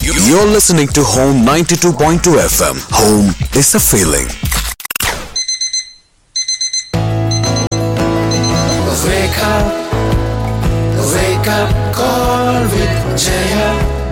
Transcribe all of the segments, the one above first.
You're listening to Home 92.2 FM. Home is a feeling. Wake up, wake up, call with Jaya.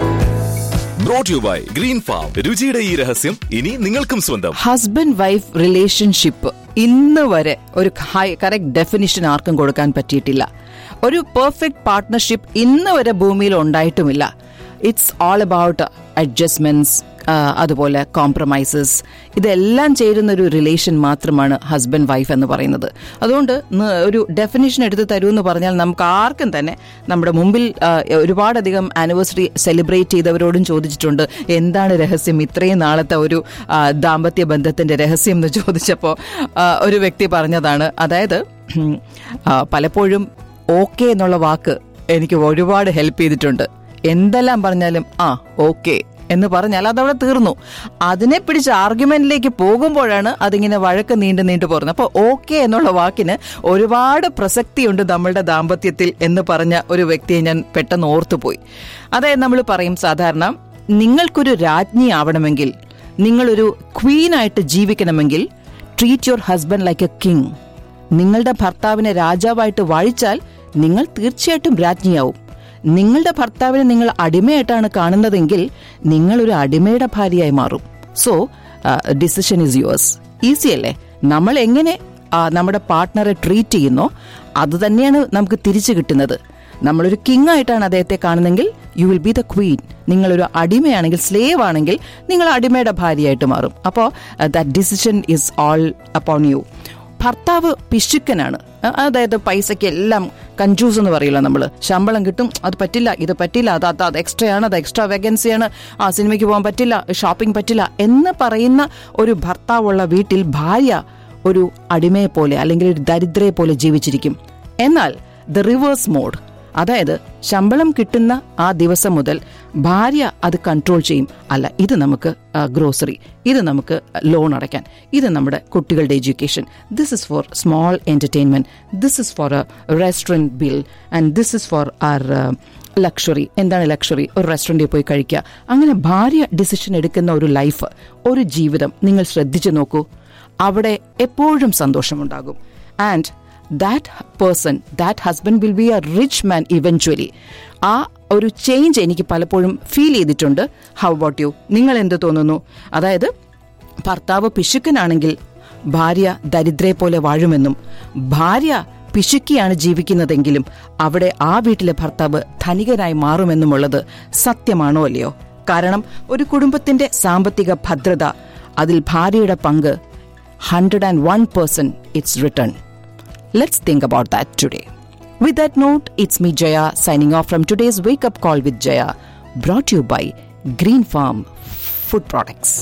Brought you by green farm രുചിയുടെ ഈ രഹസ്യം ഇനി നിങ്ങൾക്കും സ്വന്തം husband wife relationship ഇന്ന് വരെ ഒരു കറക്റ്റ് ഡെഫിനിഷൻ ആർക്കും കൊടുക്കാൻ പറ്റിയിട്ടില്ല ഒരു പെർഫെക്റ്റ് പാർട്ട്ണർഷിപ്പ് ഇന്ന് വരെ ഭൂമിയിൽ ഉണ്ടായിട്ടുമില്ല ഇറ്റ്സ് ഓൾ അബൌട്ട് അഡ്ജസ്റ്റ്മെന്റ്സ് അതുപോലെ കോംപ്രമൈസസ് ഇതെല്ലാം ചേരുന്ന ഒരു റിലേഷൻ മാത്രമാണ് ഹസ്ബൻഡ് വൈഫ് എന്ന് പറയുന്നത് അതുകൊണ്ട് ന- ഒരു ഡെഫിനിഷൻ എടുത്ത് തരൂ എന്ന് പറഞ്ഞാൽ നമുക്ക് ആർക്കും തന്നെ നമ്മുടെ മുമ്പിൽ ആ, ഒരുപാടധികം ആനിവേഴ്സറി സെലിബ്രേറ്റ് ചെയ്തവരോടും ചോദിച്ചിട്ടുണ്ട് എന്താണ് രഹസ്യം ഇത്രയും നാളത്തെ ഒരു ആ, ദാമ്പത്യ ബന്ധത്തിന്റെ രഹസ്യം എന്ന് ചോദിച്ചപ്പോൾ ഒരു വ്യക്തി പറഞ്ഞതാണ് അതായത് ഉം, ആ, പലപ്പോഴും ഓക്കെ എന്നുള്ള വാക്ക് എനിക്ക് ഒരുപാട് ഹെൽപ്പ് ചെയ്തിട്ടുണ്ട് എന്തെല്ലാം പറഞ്ഞാലും ആ ഓക്കെ എന്ന് പറഞ്ഞാൽ അതവിടെ തീർന്നു അതിനെ പിടിച്ച് ആർഗ്യുമെന്റിലേക്ക് പോകുമ്പോഴാണ് അതിങ്ങനെ വഴക്ക് നീണ്ടു നീണ്ടു പോകുന്നത് അപ്പോൾ ഓക്കെ എന്നുള്ള വാക്കിന് ഒരുപാട് പ്രസക്തിയുണ്ട് നമ്മളുടെ ദാമ്പത്യത്തിൽ എന്ന് പറഞ്ഞ ഒരു വ്യക്തിയെ ഞാൻ പെട്ടെന്ന് ഓർത്തുപോയി അതായത് നമ്മൾ പറയും സാധാരണ നിങ്ങൾക്കൊരു രാജ്ഞി ആവണമെങ്കിൽ നിങ്ങളൊരു ക്വീനായിട്ട് ജീവിക്കണമെങ്കിൽ treat your husband like a king നിങ്ങളുടെ ഭർത്താവിനെ രാജാവായിട്ട് വാഴിച്ചാൽ നിങ്ങൾ തീർച്ചയായിട്ടും രാജ്ഞിയാവും നിങ്ങളുടെ ഭർത്താവിനെ നിങ്ങൾ അടിമയായിട്ടാണ് കാണുന്നതെങ്കിൽ നിങ്ങൾ ഒരു അടിമയുടെ ഭാര്യയായി മാറും so decision is yours easy അല്ലേ നമ്മൾ എങ്ങനെ ആ, നമ്മുടെ പാർട്ട്ണറെ ട്രീറ്റ് ചെയ്യുന്നോ അത് തന്നെയാണ് നമുക്ക് തിരിച്ചു കിട്ടുന്നത് നമ്മളൊരു കിങ് ആയിട്ടാണ് അദ്ദേഹത്തെ കാണുന്നെങ്കിൽ you will be the queen നിങ്ങളൊരു അടിമയാണെങ്കിൽ സ്ലേവ് ആണെങ്കിൽ നിങ്ങൾ അടിമയുടെ ഭാര്യയായിട്ട് മാറും അപ്പോൾ that decision is all upon you ഭർത്താവ് പിശുക്കനാണ് അ- അതായത് പൈസയ്ക്ക് എല്ലാം കഞ്ചൂസ് എന്ന് പറയില്ല നമ്മൾ ശമ്പളം കിട്ടും അത് പറ്റില്ല ഇത് പറ്റില്ല അത് അത് അത് എക്സ്ട്രാ ആണ് അത് എക്സ്ട്രാ വേക്കൻസിയാണ് ആ സിനിമയ്ക്ക് പോകാൻ പറ്റില്ല ഷോപ്പിംഗ് പറ്റില്ല എന്ന് പറയുന്ന ഒരു ഭർത്താവുള്ള വീട്ടിൽ ഭാര്യ ഒരു അടിമയെ പോലെ അല്ലെങ്കിൽ ഒരു ദരിദ്രയെ പോലെ ജീവിച്ചിരിക്കും എന്നാൽ ദ റിവേഴ്സ് മോഡ് അതായത് ശമ്പളം കിട്ടുന്ന ആ ദിവസം മുതൽ ഭാര്യ അത് കൺട്രോൾ ചെയ്യും അല്ല ഇത് നമുക്ക് ഗ്രോസറി ഇത് നമുക്ക് ലോൺ അടയ്ക്കാൻ ഇത് നമ്മുടെ കുട്ടികളുടെ education this is for small entertainment this is for a restaurant bill and this is for our luxury എന്താണ് ലക്ഷറി ഒരു റെസ്റ്റോറൻറ്റിൽ പോയി കഴിക്കുക അങ്ങനെ ഭാര്യ ഡിസിഷൻ എടുക്കുന്ന ഒരു ലൈഫ് ഒരു ജീവിതം നിങ്ങൾ ശ്രദ്ധിച്ചു നോക്കൂ അവിടെ എപ്പോഴും സന്തോഷമുണ്ടാകും and that person that husband will be a rich man eventually ആ ഒരു ചേഞ്ച് എനിക്ക് പലപ്പോഴും ഫീൽ ചെയ്തിട്ടുണ്ട് ഹൗ അബൌട്ട് യു നിങ്ങൾ എന്ത് തോന്നുന്നു അതായത് ഭർത്താവ് പിശുക്കനാണെങ്കിൽ ഭാര്യ ദരിദ്രയെ പോലെ വാഴുമെന്നും ഭാര്യ പിശുക്കിയാണ് ജീവിക്കുന്നതെങ്കിലും അവിടെ ആ വീട്ടിലെ ഭർത്താവ് ധനികനായി മാറുമെന്നുമുള്ളത് സത്യമാണോ അല്ലയോ കാരണം ഒരു കുടുംബത്തിന്റെ സാമ്പത്തിക ഭദ്രത അതിൽ ഭാര്യയുടെ പങ്ക് hundred and one percent it's return Let's think about that today. With that note, it's me Jaya signing off from today's Wake Up Call with Jaya, brought to you by Green Farm Food Products.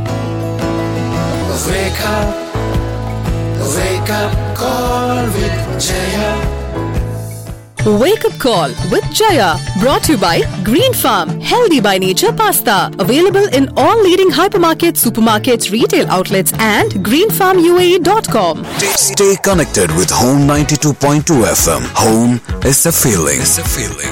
Wake up, wake up, call with Jaya. Wake up call with Jaya brought to you by Green Farm Healthy by Nature Pasta available in all leading hypermarkets, supermarkets, retail outlets and greenfarmuae.com. Stay connected with Home 92.2 FM. Home is a feeling. Is a feeling.